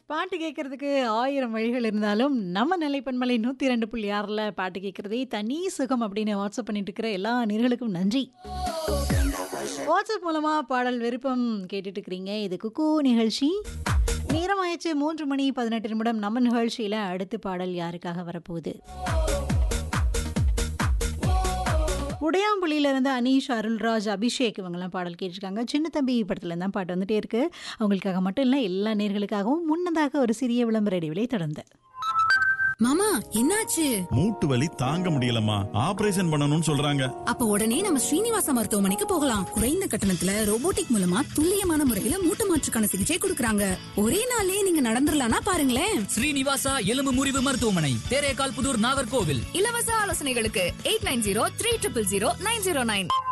பாட்டு கேட்கறதுக்கு ஆயிரம் வழிகள் இருந்தாலும் நம்ம நிலைப்பன்மலை நூற்றி ரெண்டு புள்ளி ஆறில் பாட்டு கேட்கறதே தனி சுகம் அப்படின்னு வாட்ஸ்அப் பண்ணிட்டு இருக்கிற எல்லா நேர்களுக்கும் நன்றி வாட்ஸ்அப் மூலமாக பாடல் விருப்பம் கேட்டுட்டு இருக்கிறீங்க இது குக்கு நிகழ்ச்சி நேரமாயிடுச்சு மூன்று மணி பதினெட்டு நிமிடம் நம்ம நிகழ்ச்சியில் அடுத்த பாடல் யாருக்காக வரப்போகுது உடையாம்புலியில இருந்து அனீஷ் அருள்ராஜ் அபிஷேக் இவங்கெல்லாம் பாடல் கேட்டிருக்காங்க சின்ன தம்பி படத்துல தான் பாட்டு வந்துட்டே இருக்கு அவங்களுக்காக மட்டும் இல்லை எல்லா நேர்களுக்காகவும் முன்னதாக ஒரு சிறிய விளம்பர இடைவெளி தொடர்ந்து மாமா என்னாச்சு மூட்டு வலி தாங்க முடியலம்மா ஆபரேஷன் பண்ணணும்னு சொல்றாங்க அப்ப உடனே நம்ம ஸ்ரீனிவாசா மருத்துவமனைக்கு போகலாம் குறைந்த கட்டணத்துல ரோபோட்டிக் மூலமா துல்லியமான முறையில மூட்டு மாற்றுக்கான சிகிச்சை கொடுக்கறாங்க ஒரே நாள்லயே நீங்க நடந்துடலாம்னா பாருங்களேன் ஸ்ரீனிவாசா எலும்பு முறிவு மருத்துவமனை தேரேகால் புதூர் நாகர்கோவில் இலவச ஆலோசனைகளுக்கு eight nine zero three triple zero nine zero nine